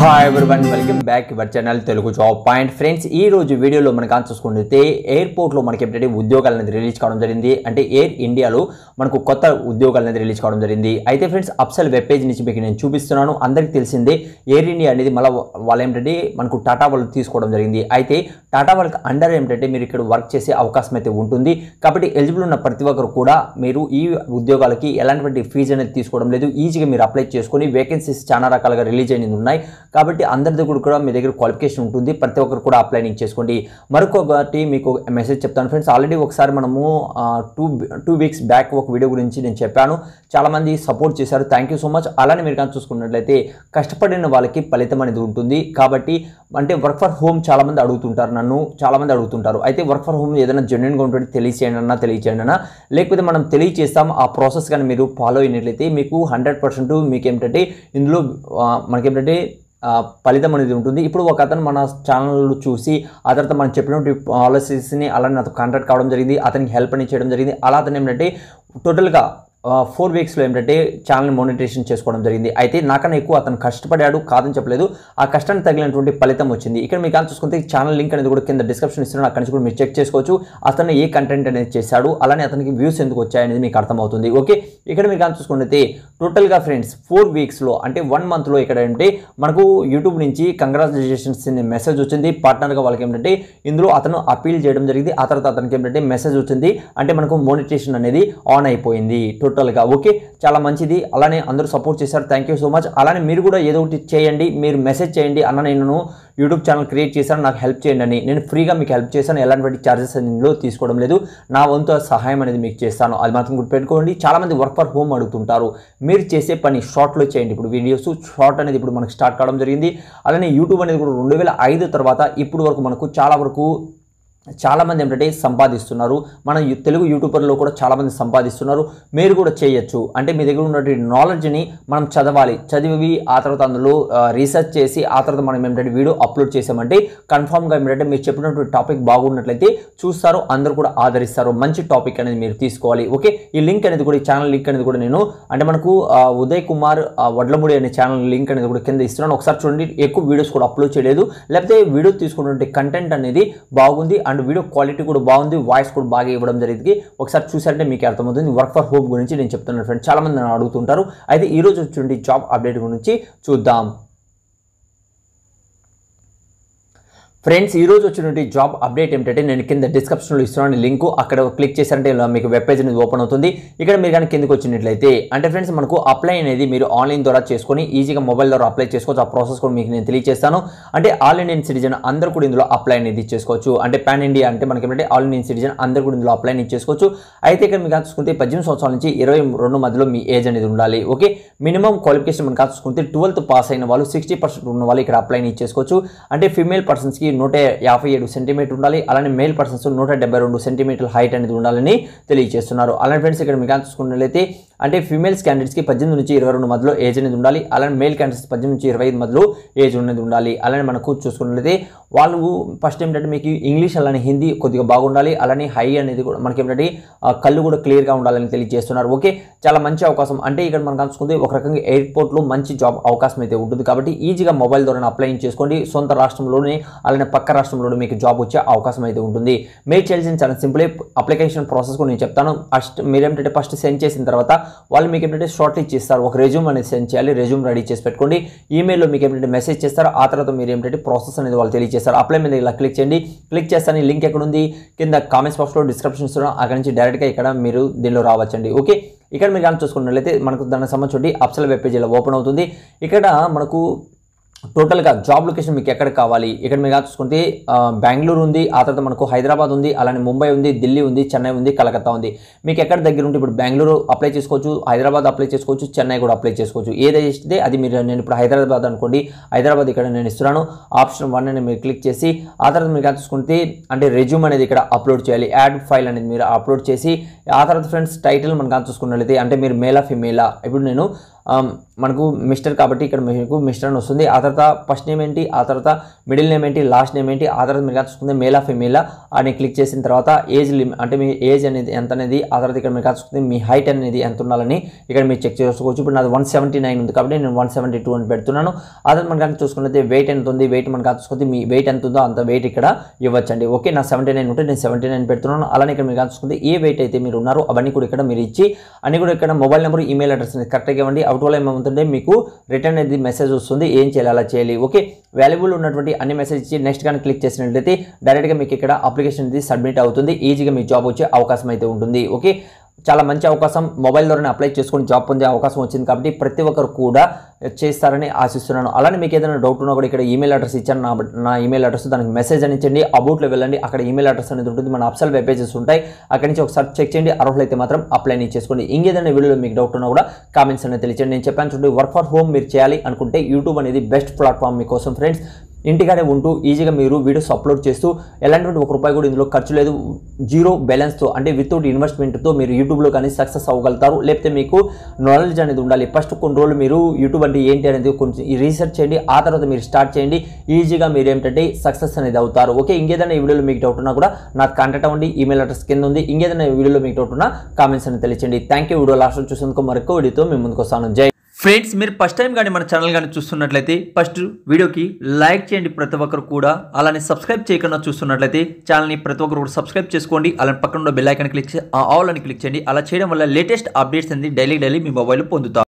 hi everyone welcome back your channel Telugu job point friends ఈ రోజు వీడియోలో మనకు ఆన్ చూసుకుంటే ఎయిర్పోర్ట్లో మనకి ఎప్పుడైతే ఉద్యోగాలు అనేది రిలీజ్ కావడం జరిగింది అంటే ఎయిర్ ఇండియాలో మనకు కొత్త ఉద్యోగాలు అనేది రిలీజ్ కావడం జరిగింది అయితే ఫ్రెండ్స్ అప్సల్ వెబ్ పేజ్ నుంచి మీకు నేను చూపిస్తున్నాను అందరికీ తెలిసిందే ఎయిర్ ఇండియా అనేది మళ్ళీ వాళ్ళు ఏంటంటే మనకు టాటా వాళ్ళు తీసుకోవడం జరిగింది అయితే టాటా వాళ్ళకి అండర్ ఏంటంటే మీరు ఇక్కడ వర్క్ చేసే అవకాశం అయితే ఉంటుంది కాబట్టి ఎలిజిబుల్ ఉన్న ప్రతి ఒక్కరు కూడా మీరు ఈ ఉద్యోగాలకి ఎలాంటి ఫీజు అనేది తీసుకోవడం లేదు ఈజీగా మీరు అప్లై చేసుకొని వేకెన్సీస్ చాలా రకాలుగా రిలీజ్ అయినవి ఉన్నాయి కాబట్టి అందరి దగ్గర కూడా మీ దగ్గర క్వాలిఫికేషన్ ఉంటుంది ప్రతి ఒక్కరు కూడా అప్లైనింగ్ చేసుకోండి మరొకటి మీకు మెసేజ్ చెప్తాను ఫ్రెండ్స్ ఆల్రెడీ ఒకసారి మనము టూ టూ వీక్స్ బ్యాక్ ఒక వీడియో గురించి నేను చెప్పాను చాలామంది సపోర్ట్ చేశారు థ్యాంక్ యూ సో మచ్ అలానే మీరు కానీ చూసుకున్నట్లయితే కష్టపడిన వాళ్ళకి ఫలితం అనేది ఉంటుంది కాబట్టి అంటే వర్క్ ఫర్ హోమ్ చాలామంది అడుగుతుంటారు నన్ను చాలామంది అడుగుతుంటారు అయితే వర్క్ ఫర్ హోమ్ ఏదైనా జెన్యున్గా ఉంటుంది తెలియచేయండి అన్నా తెలియచేయండి అన్నా లేకపోతే మనం తెలియచేస్తాం ఆ ప్రాసెస్ కానీ మీరు ఫాలో అయినట్లయితే మీకు హండ్రెడ్ పర్సెంట్ మీకు ఏమిటంటే ఇందులో ఆ, మనకేమిటంటే ఆ, ఫలితం అనేది ఉంటుంది ఇప్పుడు ఒక అతను మన ఛానల్ చూసి ఆ తర్వాత మనం చెప్పినటువంటి పాలసీస్ని అలానే నాతో కాంటాక్ట్ కావడం జరిగింది అతనికి హెల్ప్ అని చేయడం జరిగింది అలా అతను ఏంటంటే టోటల్గా ఫోర్ వీక్స్లో ఏంటంటే ఛానల్ మోనిటేషన్ చేసుకోవడం జరిగింది అయితే నాకన్నా ఎక్కువ అతను కష్టపడాడు కాదని చెప్పలేదు ఆ కష్టానికి తగిలినటువంటి ఫలితం వచ్చింది ఇక్కడ మీకు కానీ చూసుకుంటే ఛానల్ లింక్ అనేది కూడా కింద డిస్క్రిప్షన్ ఇస్తున్నాను అక్కడి నుంచి కూడా మీరు చెక్ చేసుకోవచ్చు అతను ఏ కంటెంట్ అనేది చేశాడు అలానే అతనికి వ్యూస్ ఎందుకు వచ్చాయనేది మీకు అర్థమవుతుంది ఓకే ఇక్కడ మీరు కానీ చూసుకుంటే టోటల్గా ఫ్రెండ్స్ ఫోర్ వీక్స్లో అంటే వన్ మంత్లో ఇక్కడ ఏంటంటే మనకు యూట్యూబ్ నుంచి కంగ్రాచులేషన్స్ మెసేజ్ వచ్చింది పార్ట్నర్గా వాళ్ళకి ఏంటంటే ఇందులో అతను అపీల్ చేయడం జరిగింది ఆ తర్వాత అతనికి ఏంటంటే మెసేజ్ వచ్చింది అంటే మనకు మోనిటేషన్ అనేది ఆన్ అయిపోయింది టోటల్గా ఓకే చాలా మంచిది అలానే అందరూ సపోర్ట్ చేశారు థ్యాంక్ యూ సో మచ్ అలానే మీరు కూడా ఏదో ఒకటి చేయండి మీరు మెసేజ్ చేయండి అన్న నేను యూట్యూబ్ ఛానల్ క్రియేట్ చేశాను నాకు హెల్ప్ చేయండి అని నేను ఫ్రీగా మీకు హెల్ప్ చేశాను ఎలాంటి ఛార్జెస్ ఇందులో తీసుకోవడం లేదు నా వంతు సహాయం అనేది మీకు చేస్తాను అది మాత్రం గుర్తుపెట్టుకోండి చాలామంది వర్క్ ఫర్ హోమ్ అడుగుతుంటారు మీరు చేసే పని షార్ట్లో చేయండి ఇప్పుడు వీడియోస్ షార్ట్ అనేది ఇప్పుడు మనకు స్టార్ట్ కావడం జరిగింది అలానే యూట్యూబ్ అనేది కూడా రెండు వేల ఐదు తర్వాత ఇప్పుడు వరకు మనకు చాలా వరకు చాలామంది ఏంటంటే సంపాదిస్తున్నారు మన యు- తెలుగు యూట్యూబర్లో కూడా చాలామంది సంపాదిస్తున్నారు మీరు కూడా చేయొచ్చు అంటే మీ దగ్గర ఉన్నటువంటి నాలెడ్జ్ని మనం చదవాలి చదివి ఆ తర్వాత అందులో రీసెర్చ్ చేసి ఆ తర్వాత మనం ఏంటంటే వీడియో అప్లోడ్ చేసామంటే కన్ఫామ్గా ఏంటంటే మీరు చెప్పినటువంటి టాపిక్ బాగున్నట్లయితే చూస్తారు అందరూ కూడా ఆదరిస్తారు మంచి టాపిక్ అనేది మీరు తీసుకోవాలి ఓకే ఈ లింక్ అనేది కూడా ఈ ఛానల్ లింక్ అనేది కూడా నేను అంటే మనకు ఆ, ఉదయ్ కుమార్ ఆ, వడ్లముడి అనే ఛానల్ లింక్ అనేది కూడా కింద ఇస్తున్నాను ఒకసారి చూడండి ఎక్కువ వీడియోస్ కూడా అప్లోడ్ చేయలేదు లేకపోతే వీడియో తీసుకున్నటువంటి కంటెంట్ అనేది బాగుంది అండ్ వీడియో క్వాలిటీ కూడా బాగుంది వాయిస్ కూడా బాగా ఇవ్వడం జరిగింది ఒకసారి చూసారంటే మీకు అర్థమవుతుంది వర్క్ ఫర్ హోమ్ గురించి నేను చెప్తున్నాను ఫ్రెండ్స్ చాలా మంది నన్ను అడుగుతుంటారు అయితే ఈ రోజు వచ్చి జాబ్ అప్డేట్ గురించి చూద్దాం ఫ్రెండ్స్ ఈ రోజు వచ్చినటువంటి జాబ్ అప్డేట్ ఏమిటంటే నేను కింద డిస్క్రిప్షన్లో ఇస్తున్నాను లింక్ అక్కడ క్లిక్ చేశారంటే ఇలా మీకు వెబ్ పేజ్ అనేది ఓపెన్ అవుతుంది ఇక్కడ మీరు కానీ కిందకి వచ్చినట్లయితే అంటే ఫ్రెండ్స్ మనకు అప్లై అనేది మీరు ఆన్లైన్ ద్వారా చేసుకొని ఈజీగా మొబైల్ ద్వారా అప్లై చేసుకోవచ్చు ఆ ప్రాసెస్ కూడా మీకు నేను తెలియజేస్తాను అంటే ఆల్ ఇండియన్ సిటిజన్ అందరూ కూడా ఇందులో అప్లై అనేది చేసుకోవచ్చు అంటే పాన్ ఇండియా అంటే మనకి ఏంటంటే ఆల్ ఇండియన్ సిటిజన్ అందరూ కూడా ఇందులో అప్లై అనేది చేసుకోవచ్చు అయితే ఇక్కడ మీకు చూసుకుంటే పద్దెనిమిది సంవత్సరాల నుంచి ఇరవై రెండు మధ్యలో మీ ఏజ్ అనేది ఉండాలి ఓకే మినిమం క్వాలిఫికేషన్ మనకు చూసుకుంటే ట్వెల్త్ పాస్ అయిన వాళ్ళు సిక్స్టీ పర్సెంట్ ఉన్న వాళ్ళు ఇక్కడ అప్లై అనేది చేసుకోవచ్చు అంటే ఫిమేల్ పర్సన్స్కి నూట యాభై ఏడు సెంటీమీటర్ ఉండాలి అలానే మేల్ పర్సన్స్ నూట డెబ్బై రెండు సెంటీమీటర్ హైట్ అనేది ఉండాలని తెలియజేస్తున్నారు అలానే ఫ్రెండ్స్ ఇక్కడ మీకు చూసుకున్నట్లయితే అంటే ఫిమేల్స్ క్యాండిడేట్స్కి పద్దెనిమిది నుంచి ఇరవై రెండు మధ్యలో ఏజ్ అనేది ఉండాలి అలానే మేల్ క్యాండిడేట్స్ పద్దెనిమిది నుంచి ఇరవై ఐదు మధ్యలో ఏజ్ అనేది ఉండాలి అలానే మనకు చూసుకున్నట్లయితే వాళ్ళు ఫస్ట్ ఏంటంటే మీకు ఇంగ్లీష్ అలానే హిందీ కొద్దిగా బాగుండాలి అలానే హై అనేది కూడా మనకి ఏంటంటే ఆ, కళ్ళు కూడా క్లియర్గా ఉండాలని తెలియజేస్తున్నారు ఓకే చాలా మంచి అవకాశం అంటే ఇక్కడ మనం చూసుకుంటే ఒక రకంగా ఎయిర్పోర్ట్లో మంచి జాబ్ అవకాశం అయితే ఉంటుంది కాబట్టి ఈజీగా మొబైల్ ద్వారా అప్లై చేసుకోండి సొంత రాష్ట్రంలోనే అలానే పక్క రాష్ట్రంలోనే మీకు జాబ్ వచ్చే అవకాశం అయితే ఉంటుంది మీరు చేయాల్సిన చాలా సింపుల్ అప్లికేషన్ ప్రాసెస్ కూడా నేను చెప్తాను ఫస్ట్ మీరు ఏంటంటే ఫస్ట్ సెండ్ చేసిన తర్వాత వాళ్ళు మీకు ఏంటంటే షార్ట్ లిస్ట్ చేస్తారు ఒక రెజ్యూమ్ అనేది సెండ్ చేయాలి రెజ్యూమ్ రెడీ చేసి పెట్టుకోండి ఈమెయిల్లో మీకు ఏంటంటే మెసేజ్ చేస్తారు ఆ తర్వాత మీరు ఏంటంటే ప్రాసెస్ అనేది వాళ్ళు తెలియజేస్తారు అప్లై మీద ఇలా క్లిక్ చేయండి క్లిక్ చేస్తాను లింక్ ఎక్కడ ఉంది కింద కామెంట్స్ బాక్స్లో డిస్క్రిప్షన్ ఇస్తున్నాను అక్కడ నుంచి డైరెక్ట్గా ఇక్కడ మీరు దీనిలో రావచ్చండి ఓకే ఇక్కడ మీరు కానీ చూసుకున్నట్లయితే మనకు దానికి సంబంధించి అప్సల్ వెబ్ పేజ్ ఇలా ఓపెన్ అవుతుంది ఇక్కడ మనకు టోటల్గా జాబ్ లొకేషన్ మీకు ఎక్కడ కావాలి ఇక్కడ మీరు కానీ చూసుకుంటే ఆ, బెంగళూరు ఉంది ఆ తర్వాత మనకు హైదరాబాద్ ఉంది అలానే ముంబై ఉంది ఢిల్లీ ఉంది చెన్నై ఉంది కలకత్తా ఉంది మీకు ఎక్కడ దగ్గర ఉంటే ఇప్పుడు బెంగళూరు అప్లై చేసుకోవచ్చు హైదరాబాద్ అప్లై చేసుకోవచ్చు చెన్నై కూడా అప్లై చేసుకోవచ్చు ఏది ఇస్తే అది మీరు నేను ఇప్పుడు హైదరాబాద్ అనుకోండి హైదరాబాద్ ఇక్కడ నేను ఇస్తున్నాను ఆప్షన్ వన్ అని మీరు క్లిక్ చేసి ఆ తర్వాత మీరు కానీ చూసుకుంటే అంటే రెజ్యూమ్ అనేది ఇక్కడ అప్లోడ్ చేయాలి యాడ్ ఫైల్ అనేది మీరు అప్లోడ్ చేసి ఆ తర్వాత ఫ్రెండ్స్ టైటిల్ మనం కానీ చూసుకున్నట్లయితే అంటే మీరు మేలా ఫిమేలా ఇప్పుడు నేను ఆమ్, మనకు మిస్టర్ కాబట్టి ఇక్కడ మీకు మిస్టర్ అని వస్తుంది ఆ తర్వాత ఫస్ట్ నేమ్ ఏంటి ఆ తర్వాత మిడిల్ నేమ్ ఏంటి లాస్ట్ నేమ్ ఏంటి ఆ తర్వాత మీరు చూసుకుంటే మేలా ఫిమేలా అని క్లిక్ చేసిన తర్వాత ఏజ్ లిమిట్ అంటే మీ ఏజ్ అనేది ఎంత అనేది ఆ తర్వాత ఇక్కడ మీరు చూసుకుంటే మీ హైట్ అనేది ఎంత ఉండాలని ఇక్కడ మీరు చెక్ చేసుకోవచ్చు ఇప్పుడు నాది వన్ సెవెంటీ నైన్ ఉంది కాబట్టి నేను వన్ సెవెంటీ టూ అని పెడుతున్నాను ఆ తర్వాత మనం కానీ చూసుకుంటే వెయిట్ ఎంత ఉంది వెయిట్ మనం కానీ చూసుకుంటే మీ వెయిట్ ఎంత ఉందో అంత వెయిట్ ఇక్కడ ఇవ్వచ్చండి ఓకే నా సెవెంటీ నైన్ ఉంటే నేను సెవెంటీ నైన్ పెడుతున్నాను అలానే ఇక్కడ మీరు కానీ చూసుకుంటే ఏ వెయిట్ అయితే మీరు ఉన్నారో అవన్నీ కూడా ఇక్కడ మీరు ఇచ్చి అన్ని కూడా ఇక్కడ మొబైల్ నెంబర్ ఈమెయిల్ అడ్రస్ అనేది కరెక్ట్గా ఇవ్వండి అవుట్ వల్ల ఏమవుతుంటే మీకు రిటర్న్ అనేది మెసేజ్ వస్తుంది ఏం చేయాలి అలా చేయాలి ఓకే వాల్యుబుల్ ఉన్నటువంటి అన్ని మెసేజ్ ఇచ్చి నెక్స్ట్ కానీ క్లిక్ చేసినట్లయితే డైరెక్ట్గా మీకు ఇక్కడ అప్లికేషన్ అనేది సబ్మిట్ అవుతుంది ఈజీగా మీ జాబ్ వచ్చే అవకాశం అయితే ఉంటుంది ఓకే చాలా మంచి అవకాశం మొబైల్ ద్వారానే అప్లై చేసుకొని జాబ్ పొందే అవకాశం వచ్చింది కాబట్టి ప్రతి ఒక్కరు కూడా చేస్తారని ఆశిస్తున్నాను అలానే మీకు ఏదైనా డౌట్ ఉన్నా కూడా ఇక్కడ ఈమెయిల్ అడ్రస్ ఇచ్చాను నా నా ఈమెయిల్ అడ్రస్ దానికి మెసేజ్ అని ఇచ్చండి అబౌట్లో వెళ్ళండి అక్కడ ఈమెయిల్ అడ్రస్ అనేది ఉంటుంది మన అప్సల్ వెబ్ పేజెస్ ఉంటాయి అక్కడి నుంచి ఒకసారి చెక్ చేయండి అర్హులైతే మాత్రం అప్లై చేసుకోండి ఇంకేదైనా వీడియోలో మీకు డౌట్ ఉన్నా కూడా కామెంట్స్ అనేది తెలియచండి నేను చెప్పాను చూడండి వర్క్ ఫర్ హోమ్ మీరు చేయాలి అనుకుంటే యూట్యూబ్ అనేది బెస్ట్ ప్లాట్ఫామ్ మీకోసం ఫ్రెండ్స్ ఇంటికాడే ఉంటూ ఈజీగా మీరు వీడియోస్ అప్లోడ్ చేస్తూ ఎలాంటి ఒక రూపాయి కూడా ఇందులో ఖర్చు లేదు జీరో బ్యాలెన్స్తో అంటే వితౌట్ ఇన్వెస్ట్మెంట్తో మీరు యూట్యూబ్లో కానీ సక్సెస్ అవ్వగలుగుతారు లేకపోతే మీకు నాలెడ్జ్ అనేది ఉండాలి ఫస్ట్ కొన్ని రోజులు మీరు యూట్యూబ్ అంటే ఏంటి అనేది కొంచెం రీసెర్చ్ చేయండి ఆ తర్వాత మీరు స్టార్ట్ చేయండి ఈజీగా మీరు ఏంటంటే సక్సెస్ అనేది అవుతారు ఓకే ఇంకేదైనా ఈ వీడియోలో మీకు డౌట్ ఉన్నా కూడా నాకు కాంటాక్ట్ అవ్వండి ఈమెయిల్ అడ్రస్ కింద ఉంది ఇంకేదైనా ఈ వీడియోలో మీకు డౌట్ ఉన్నా కామెంట్స్ అని తెలియచండి థ్యాంక్ యూ వీడియో లాస్ట్ చూసేందుకు మరొక వీడియోతో మేము ముందుకు వస్తాను జై ఫ్రెండ్స్ మీరు ఫస్ట్ టైం కానీ మన ఛానల్ కానీ చూస్తున్నట్లయితే ఫస్ట్ వీడియోకి లైక్ చేయండి ప్రతి ఒక్కరు కూడా అలానే సబ్స్క్రైబ్ చేయకుండా చూస్తున్నట్లయితే ఛానల్ని ప్రతి ఒక్కరు కూడా సబ్స్క్రైబ్ చేసుకోండి అలానే పక్కన ఉన్న బెల్ ఐకాన్ క్లిక్ చేసి ఆ ఆల్ అని క్లిక్ చేయండి అలా చేయడం వల్ల లేటెస్ట్ అప్డేట్స్ అనేది డైలీ డైలీ మీ మొబైల్ పొందుతారు